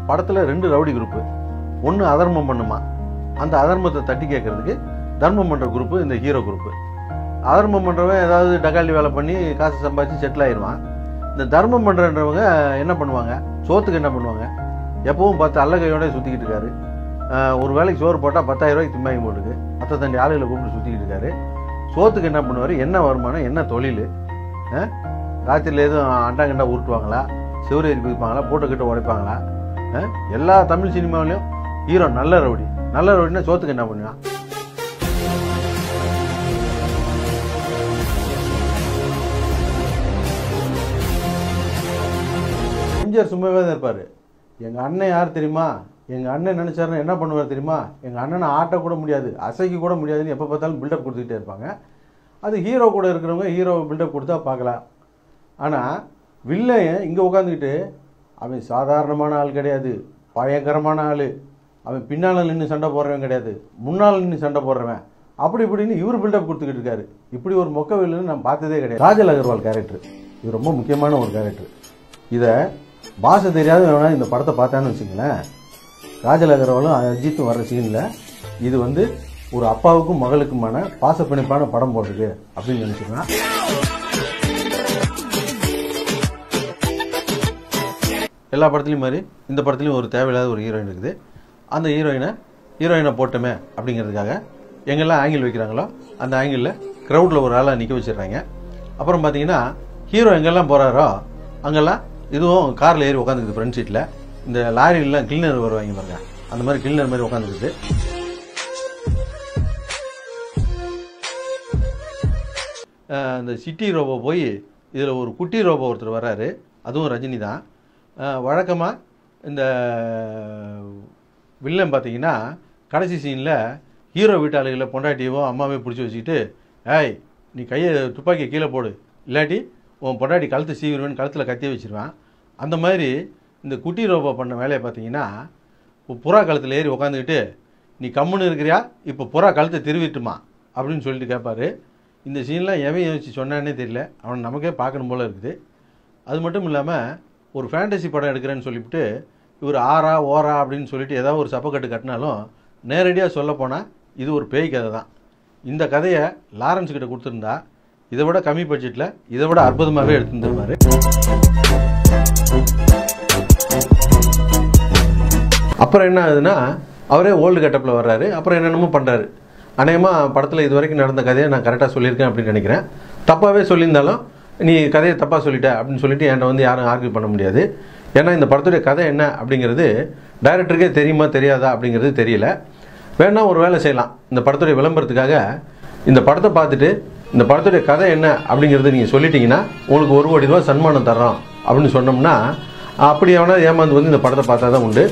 படத்தில் ரெண்டு rowdy group ஒன்று அதர்மம் பண்ணுமா அந்த அதர்மத்தை தட்டி கேட்கறதுக்கு தர்மம் பண்ணுற குரூப்பு இந்த ஹீரோ குரூப்பு அதர்மம் பண்ணுறவன் ஏதாவது டக்காலி வேலை பண்ணி காசு சம்பாதிச்சு செட்டில் ஆயிடுவான் இந்த தர்மம் பண்ணுறன்றவங்க என்ன பண்ணுவாங்க சோத்துக்கு என்ன பண்ணுவாங்க எப்பவும் பார்த்து அல்ல கையோட சுற்றிக்கிட்டு இருக்காரு ஆஹ் ஒரு வேலைக்கு சோறு போட்டால் பத்தாயிரம் ரூபாய்க்கு திம்பாங்கி போட்டுருக்கு அத்தை தண்டி ஆளுகளை கூப்பிட்டு சுற்றிக்கிட்டு இருக்காரு சோத்துக்கு என்ன பண்ணுவார் என்ன வருமானம் என்ன தொழில் ராத்திரியில் எதுவும் அண்டாங்கண்டா உருட்டுவாங்களா சிவரேறி குதிப்பாங்களா போட்டோ கிட்ட உடைப்பாங்களா ஆஹ் எல்லா தமிழ் சினிமாவிலையும் ஹீரோ நல்ல ரவுடி நல்ல ரவுடினா சோத்துக்கு என்ன பண்ணுவான் எம்ஜிஆர் சும்மாவே தான் இருப்பார் எங்கள் அண்ணன் யார் தெரியுமா எங்கள் அண்ணன் நினச்சாருன்னா என்ன பண்ணுவார் தெரியுமா எங்கள் அண்ணனை ஆட்டக்கூட முடியாது அசைக்க கூட முடியாதுன்னு எப்போ பார்த்தாலும் பில்டப் கொடுத்துக்கிட்டே இருப்பாங்க அது ஹீரோ கூட இருக்கிறவங்க ஹீரோ பில்டப் கொடுத்தா பார்க்கலாம் ஆனால் வில்லையன் இங்கே உட்காந்துக்கிட்டு அவன் சாதாரணமான ஆள் கிடையாது பயங்கரமான ஆள் அவன் பின்னால் நின்று சண்டை போடுறவன் கிடையாது முன்னால் நின்று சண்டை போடுறவன் அப்படி இப்படின்னு இவர் பில்டப் கொடுத்துக்கிட்டு இருக்காரு இப்படி ஒரு மொக்க வில்லுன்னு நான் பார்த்ததே கிடையாது காஜல் அகர்வால் கேரக்டர் இது ரொம்ப முக்கியமான ஒரு கேரக்டர் இதை பாஷை தெரியாத வேணா இந்த படத்தை பார்த்தான்னு வச்சுங்களேன் காஜல் அகர்வாலும் அஜித்தும் வர்ற சீனில் இது வந்து ஒரு அப்பாவுக்கும் மகளுக்குமான பாசப்பிணைப்பான படம் போட்டிருக்கு அப்படின்னு நினச்சிக்கலாம் எல்லா படத்துலையும் மாதிரி இந்த படத்துலையும் ஒரு தேவையில்லாத ஒரு ஹீரோயின் இருக்குது அந்த ஹீரோயினை ஹீரோயினை போட்டோமே அப்படிங்கிறதுக்காக எங்கெல்லாம் ஆங்கிள் வைக்கிறாங்களோ அந்த ஆங்கிளில் க்ரௌடில் ஒரு ஆளாக நிற்க வச்சிடுறாங்க அப்புறம் பார்த்தீங்கன்னா ஹீரோ எங்கெல்லாம் போகிறாரோ அங்கெல்லாம் இதுவும் காரில் ஏறி உட்காந்துக்குது ஃப்ரண்ட் சீட்டில் இந்த லாரிலாம் கிளீனர் வருவாங்க பாருங்க அந்த மாதிரி கிளீனர் மாதிரி உட்காந்துக்குது அஹ் இந்த சிட்டி ரோபோ போய் இதில் ஒரு குட்டி ரோபோ ஒருத்தர் வர்றாரு அதுவும் ரஜினி தான் வழக்கமாக இந்த வில்லன் பார்த்தீங்கன்னா கடைசி சீனில் ஹீரோ வீட்டாளிகளை பொண்டாட்டியவோ அம்மாவே பிடிச்சி வச்சுக்கிட்டு ஏய் நீ கையை துப்பாக்கியை கீழே போடு இல்லாட்டி உன் பொண்டாட்டி கழுத்தை சீவிடுவேன்னு கழுத்தில் கத்தியே வச்சிருவான் அந்த மாதிரி இந்த குட்டி ரோபோ பண்ண வேலையை பார்த்தீங்கன்னா இப்போ புறா கழுத்தில் ஏறி உக்காந்துக்கிட்டு நீ கம்முன்னு இருக்கிறியா இப்போ புறா கழுத்தை திருவிட்டுமா அப்படின்னு சொல்லிட்டு கேட்பாரு இந்த சீன்லாம் எவன் யோசிச்சு சொன்னானே தெரியல அவன் நமக்கே பார்க்கணும் போல இருக்குது அது மட்டும் இல்லாமல் ஒரு ஃபேண்டசி படம் எடுக்கிறேன்னு சொல்லிவிட்டு இவர் ஆறா ஓரா அப்படின்னு சொல்லிட்டு ஏதாவது ஒரு சப்பக்கட்டு கட்டினாலும் நேரடியாக சொல்ல போனால் இது ஒரு பேய் கதை தான் இந்த கதையை லாரன்ஸ் கிட்ட கொடுத்துருந்தா இதை விட கம்மி பட்ஜெட்டில் இதை விட அற்புதமாகவே எடுத்துருந்துருவாரு அப்புறம் என்ன ஆகுதுன்னா அவரே ஓல்டு கட்டப்பில் வர்றாரு அப்புறம் என்னென்னமோ பண்ணுறாரு அநேகமாக படத்தில் இது வரைக்கும் நடந்த கதையை நான் கரெக்டாக சொல்லியிருக்கேன் அப்படின்னு நினைக்கிறேன் தப்பாகவே சொல்லியிருந்தாலும் நீ கதையை தப்பாக சொல்லிட்ட அப்படின்னு சொல்லிட்டு என்கிட்ட வந்து யாரும் ஆர்கியூ பண்ண முடியாது ஏன்னா இந்த படத்துடைய கதை என்ன அப்படிங்கிறது டைரக்டருக்கே தெரியுமா தெரியாதா அப்படிங்கிறது தெரியல வேணா ஒரு வேலை செய்யலாம் இந்த படத்துடைய விளம்பரத்துக்காக இந்த படத்தை பார்த்துட்டு இந்த படத்துடைய கதை என்ன அப்படிங்கிறது நீங்கள் சொல்லிட்டீங்கன்னா உங்களுக்கு ஒரு கோடி ரூபா சன்மானம் தர்றோம் அப்படின்னு சொன்னோம்னா அப்படி எவனா ஏமாந்து வந்து இந்த படத்தை பார்த்தா தான் உண்டு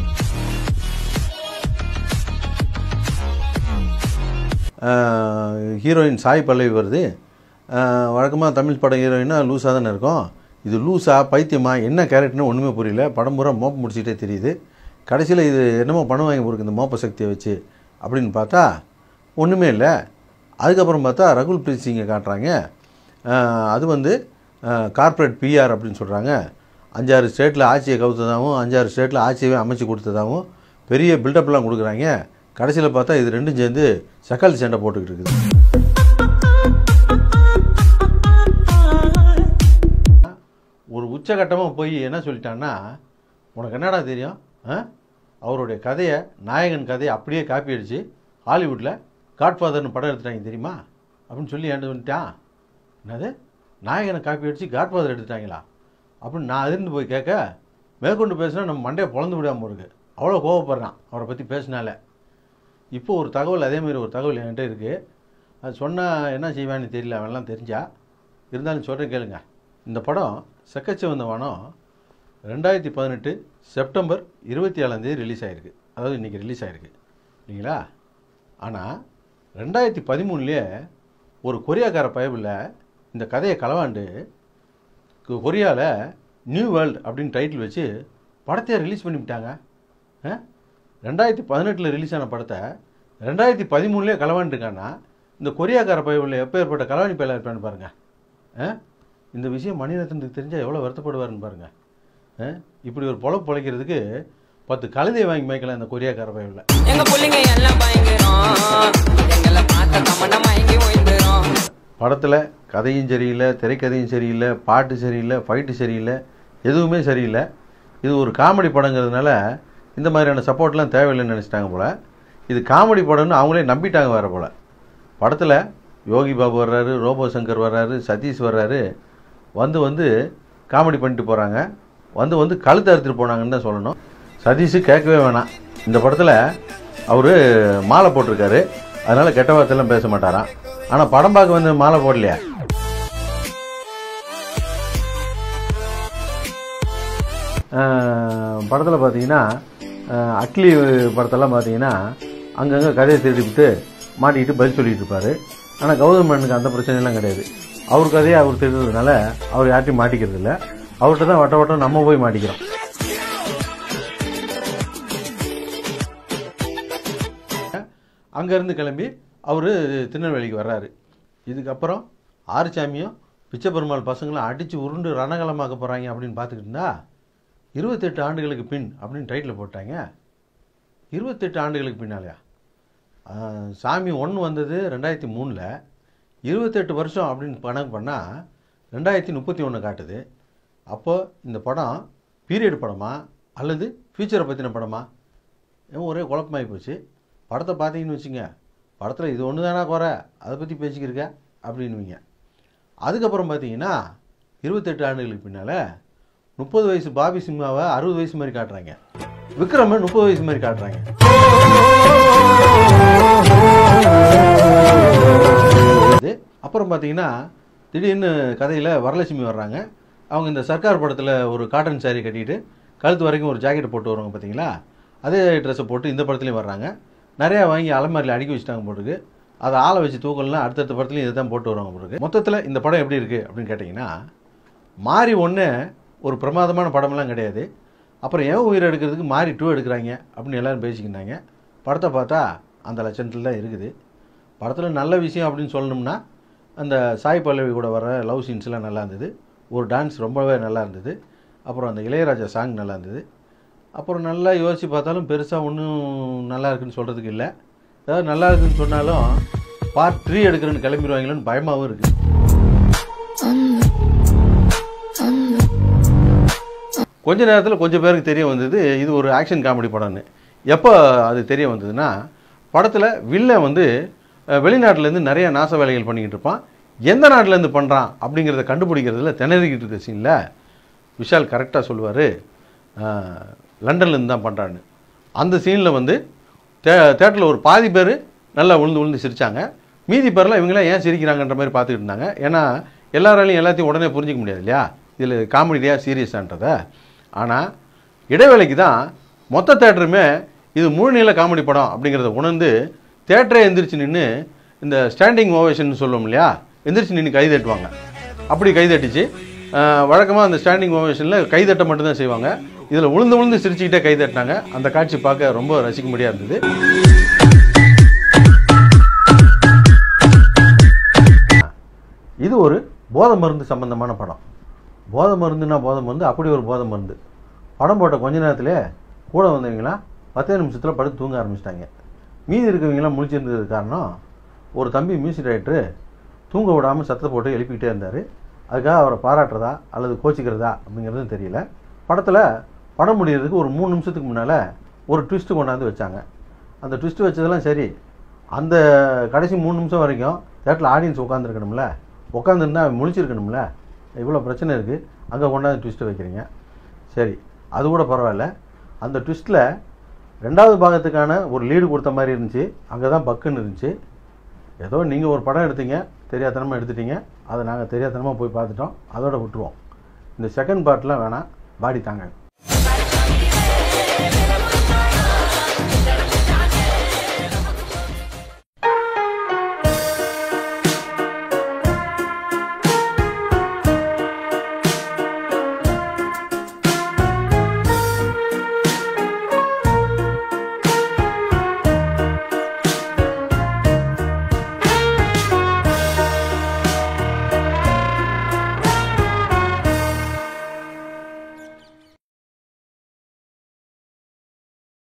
ஹீரோயின் சாய் பல்லவி வருது வழக்கமாக தமிழ் படம் ஹீரோயினா லூஸாக தானே இருக்கும் இது லூஸா பைத்தியமா என்ன கேரக்டர்னு ஒன்றுமே புரியல படம் பூரா மோப்ப முடிச்சுட்டே தெரியுது கடைசியில் இது என்னமோ பண்ணுவாங்க போருக்கு இந்த மோப்ப சக்தியை வச்சு அப்படின்னு பார்த்தா ஒன்றுமே இல்லை அதுக்கப்புறம் பார்த்தா ரகுல் பிரீத் சிங்கை காட்டுறாங்க ஆஹ் அது வந்து கார்ப்பரேட் பிஆர் அப்படின்னு சொல்கிறாங்க அஞ்சாறு ஸ்டேட்டில் ஆட்சியை கவுத்ததாகவும் அஞ்சாறு ஸ்டேட்டில் ஆட்சியவே அமைச்சு கொடுத்ததாகவும் பெரிய பில்டப்லாம் கொடுக்குறாங்க கடைசியில் பார்த்தா இது ரெண்டும் சேர்ந்து சக்கால் சண்டை போட்டுக்கிட்டு இருக்குது ஒரு உச்சகட்டமாக போய் என்ன சொல்லிட்டான்னா உனக்கு என்னடா தெரியும் ஆ? அவருடைய கதையை நாயகன் கதையை அப்படியே காப்பி அடித்து ஹாலிவுட்டில் காட்ஃபாதர்னு படம் எடுத்துட்டாங்க தெரியுமா அப்படின்னு சொல்லி ஏண்டு வந்துட்டான் என்னது நாயகனை காப்பி அடித்து காட்ஃபாதர் எடுத்துட்டாங்களா அப்படின்னு நான் அதிர்ந்து போய் கேட்க மேற்கொண்டு பேசினா நம்ம மண்டையை பொழந்து விடாமல் இருக்கு அவ்வளோ கோவப்படுறான் அவரை பற்றி பேசினால இப்போ ஒரு தகவல் அதே மாதிரி ஒரு தகவல் என்கிட்ட இருக்குது அது சொன்னால் என்ன செய்வான்னு தெரியல அவன்லாம் தெரிஞ்சா இருந்தாலும் சொல்கிறேன் கேளுங்க இந்த படம் செக்கச்சிவந்த வானம் ரெண்டாயிரத்தி பதினெட்டு செப்டம்பர் இருபத்தி ஏழாந்தேதி ரிலீஸ் ஆகிருக்கு அதாவது இன்றைக்கி ரிலீஸ் ஆகிருக்கு இல்லைங்களா ஆனால் ரெண்டாயிரத்தி பதிமூணுலேயே ஒரு கொரியாக்கார பயபில் இந்த கதையை களவாண்டு கொ- கொரியாவில் நியூ வேர்ல்டு அப்படின்னு டைட்டில் வச்சு படத்தையே ரிலீஸ் பண்ணிவிட்டாங்க ஆ? ரெண்டாயிரத்தி பதினெட்டில் ரிலீஸ் ஆன படத்தை ரெண்டாயிரத்தி பதிமூணுலேயே களவாண்டுருக்கான்னா இந்த கொரியாக்கார பயவில் எப்போ ஏற்பட்ட களவாணி பயிலாக இருப்பான்னு பாருங்கள் ஆ? இந்த விஷயம் மணிரத்னத்துக்கு தெரிஞ்சால் எவ்வளோ வருத்தப்படுவாருன்னு பாருங்கள் ஆ? இப்படி ஒரு பொழப்பு பொழைக்கிறதுக்கு பத்து கழுதையை வாங்கி மேய்க்கலாம் இந்த கொரியாக்கார பயவில் எங்க புள்ளைங்க எல்லாம் பயங்கரம் எங்களை பார்த்த தமன்னா மயங்கி ஓய்ந்துரும் படத்தில் கதையும் சரியில்லை திரைக்கதையும் சரியில்லை பாட்டு சரியில்லை ஃபைட்டு சரியில்லை எதுவுமே சரியில்லை இது ஒரு காமெடி படங்கிறதுனால இந்த மாதிரியான சப்போர்ட்லாம் தேவையில்லைன்னு நினச்சிட்டாங்க போல் இது காமெடி படம்னு அவங்களே நம்பிட்டாங்க வேறு போல் படத்தில் யோகி பாபு வர்றாரு ரோபோ சங்கர் வர்றாரு சதீஷ் வர்றாரு வந்து வந்து காமெடி பண்ணிட்டு போகிறாங்க வந்து வந்து கழுத்து அறுத்துட்டு போனாங்கன்னு தான் சொல்லணும் சதீஷ் கேட்கவே வேணாம் இந்த படத்தில் அவர் மாலை போட்டிருக்காரு அதனால் கெட்ட வார்த்தையெல்லாம் பேச மாட்டாராம் ஆனால் படம் பார்க்க வந்து மாலை போடலையா படத்தில் பார்த்தீங்கன்னா அஹ், அட்லி படத்தெல்லாம் பார்த்தீங்கன்னா அங்கங்கே கதையை திருடிவிட்டு மாட்டிக்கிட்டு பதில் சொல்லிட்டு இருப்பார் ஆனால் கௌதம் மேனுக்கு அந்த பிரச்சனைலாம் கிடையாது அவர் கதையை அவர் திருடுறதுனால அவர் யார்ட்டையும் மாட்டிக்கிறது இல்லை அவர்கிட்ட தான் வட்ட வட்டம் நம்ம போய் மாட்டிக்கிறோம் அங்கேருந்து கிளம்பி அவர் திருநெல்வேலிக்கு வர்றாரு இதுக்கப்புறம் ஆறுசாமியும் பிச்சை பெருமாள் பசங்களும் அடித்து உருண்டு ரணகலமாக்க போகிறாங்க அப்படின்னு பார்த்துக்கிட்டு இருந்தா இருபத்தெட்டு ஆண்டுகளுக்கு பின் அப்படின்னு டைட்டில் போட்டாங்க இருபத்தெட்டு ஆண்டுகளுக்கு பின்னாலயா ஆஹ், சாமி ஒன்று வந்தது ரெண்டாயிரத்தி மூணில் இருபத்தெட்டு வருஷம் அப்படின்னு கணக்கு பண்ணால் ரெண்டாயிரத்தி முப்பத்தி ஒன்று காட்டுது அப்போ இந்த படம் பீரியட் படமா அல்லது ஃபியூச்சரை பற்றின படமா ஏன் ஒரே குழப்பமாகி போச்சு படத்தை பார்த்தீங்கன்னு வச்சுங்க படத்தில் இது ஒன்று தானா குறை அதை பற்றி பேசிக்கிருக்க அப்படின்னுவீங்க அதுக்கப்புறம் பார்த்தீங்கன்னா இருபத்தெட்டு ஆண்டுகளுக்கு பின்னால் முப்பது வயசு பாபி சிம்மாவை அறுபது வயசு மாதிரி காட்டுறாங்க விக்ரம முப்பது வயசு மாதிரி காட்டுறாங்க இது அப்புறம் பார்த்தீங்கன்னா திடீர்னு கதையில் வரலட்சுமி வர்றாங்க அவங்க இந்த சர்க்கார் படத்தில் ஒரு காட்டன் saree கட்டிட்டு கழுத்து வரைக்கும் ஒரு ஜாக்கெட் போட்டு வருவாங்க பார்த்தீங்களா அதே ட்ரெஸ்ஸை போட்டு இந்த படத்துலையும் வர்றாங்க நிறையா வாங்கி அலமாரியில் அடுக்கி வச்சுட்டாங்க போட்டுருக்கு அதை ஆளை வச்சு தூக்கலாம் அடுத்தடுத்த படத்துலையும் இதை தான் போட்டு வருவாங்க போட்டுருக்கு மொத்தத்தில் இந்த படம் எப்படி இருக்குது அப்படின்னு கேட்டிங்கன்னா மாறி ஒன்று ஒரு பிரமாதமான படமெல்லாம் கிடையாது அப்புறம் ஏன் உயிர் எடுக்கிறதுக்கு மாறி டூ எடுக்கிறாங்க அப்படின்னு எல்லாரும் பேசிக்கிட்டாங்க படத்தை பார்த்தா அந்த லட்சணத்தில் தான் இருக்குது படத்தில் நல்ல விஷயம் அப்படின்னு சொல்லணும்னா அந்த சாய் பல்லவி கூட வர லவ் சீன்ஸ்லாம் நல்லா இருந்தது ஒரு டான்ஸ் ரொம்பவே நல்லா இருந்தது அப்புறம் அந்த இளையராஜா சாங் நல்லா இருந்தது அப்புறம் நல்லா யோசித்து பார்த்தாலும் பெருசாக ஒன்றும் நல்லா இருக்குன்னு சொல்கிறதுக்கு இல்லை ஏதாவது நல்லா இருக்குன்னு சொன்னாலும் பார்ட் த்ரீ எடுக்கிறேன்னு கிளம்பிடுவாங்களோன்னு பயமாகவும் இருக்குது கொஞ்ச நேரத்தில் கொஞ்சம் பேருக்கு தெரிய வந்தது இது ஒரு ஆக்ஷன் காமெடி படம்னு எப்போ அது தெரிய வந்ததுன்னா படத்தில் வில்லன் வந்து அஹ், வெளிநாட்டிலேருந்து நிறைய நாச வேலைகள் பண்ணிக்கிட்டு இருப்பான் எந்த நாட்டிலேருந்து பண்ணுறான் அப்படிங்கிறத கண்டுபிடிக்கிறதுல திணறிக்கிட்டு இருக்க சீனில் விஷால் கரெக்டாக சொல்லுவார் லண்டன்லேருந்து தான் பண்ணுறான்னு அந்த சீனில் வந்து தே தேட்டரில் ஒரு பாதி பேர் நல்லா உழுந்து உழுந்து சிரித்தாங்க மீதி பேர்லாம் இவங்களாம் ஏன் சிரிக்கிறாங்கன்ற மாதிரி பார்த்துக்கிட்டு இருந்தாங்க ஏன்னா எல்லாராலையும் எல்லாத்தையும் உடனே புரிஞ்சிக்க முடியாது இல்லையா இதில் காமெடியா சீரியஸான்றதை ஆனால் இடைவேளைக்கு தான் மொத்த தேட்டருமே இது முழு நீள காமெடி படம் அப்படிங்கிறத உணர்ந்து தேட்டரே எந்திரிச்சு நின்று இந்த ஸ்டாண்டிங் ஓவேஷன் சொல்லுவோம் இல்லையா எந்திரிச்சு நின்று கை தட்டுவாங்க அப்படி கை தட்டிச்சு வழக்கமாக அந்த ஸ்டாண்டிங் ஓவேஷனில் கை தட்ட மட்டும்தான் செய்வாங்க இதில் உளுந்து உளுந்து சிரிச்சுக்கிட்டே கை தட்டினாங்க அந்த காட்சி பார்க்க ரொம்ப ரசிக்கும்படியாக இருந்தது இது ஒரு போதை மருந்து சம்பந்தமான படம் போதை மருந்துனா போதை மருந்து அப்படி ஒரு போதை மருந்து படம் போட்ட கொஞ்ச நேரத்திலே கூட வந்தவங்களாம் பத்தே நிமிஷத்தில் படுத்து தூங்க ஆரம்பிச்சிட்டாங்க மீதி இருக்கவங்களாம் முழிச்சிருந்தது காரணம் ஒரு தம்பி மியூசிக் டைரக்டர் தூங்க விடாமல் சத்தத்தை போட்டு எழுப்பிக்கிட்டே இருந்தார் அதுக்காக அவரை பாராட்டுறதா அல்லது கோச்சிக்கிறதா அப்படிங்கிறதும் தெரியல படத்தில் படம் முடியறதுக்கு ஒரு மூணு நிமிஷத்துக்கு முன்னால் ஒரு ட்விஸ்ட்டு கொண்டாந்து வச்சாங்க அந்த ட்விஸ்ட் வச்சதெல்லாம் சரி அந்த கடைசி மூணு நிமிஷம் வரைக்கும் தேட்டரில் ஆடியன்ஸ் உட்காந்துருக்கணும்ல உட்காந்துருந்தா முழிச்சிருக்கணும்ல இவ்வளோ பிரச்சனை இருக்குது அங்கே கொண்டாந்து ட்விஸ்ட்டை வைக்கிறீங்க சரி அது கூட பரவாயில்ல அந்த ட்விஸ்ட்டில் ரெண்டாவது பாகத்துக்கான ஒரு லீடு கொடுத்த மாதிரி இருந்துச்சு அங்கே தான் பக்குன்னு இருந்துச்சு ஏதோ நீங்கள் ஒரு படம் எடுத்தீங்க தெரியாதனமாக எடுத்துட்டீங்க அதை நாங்கள் தெரியாதனமாக போய் பார்த்துட்டோம் அதோட விட்டுருவோம் இந்த செகண்ட் பார்ட்லாம் வேணாம் பாடி தாங்க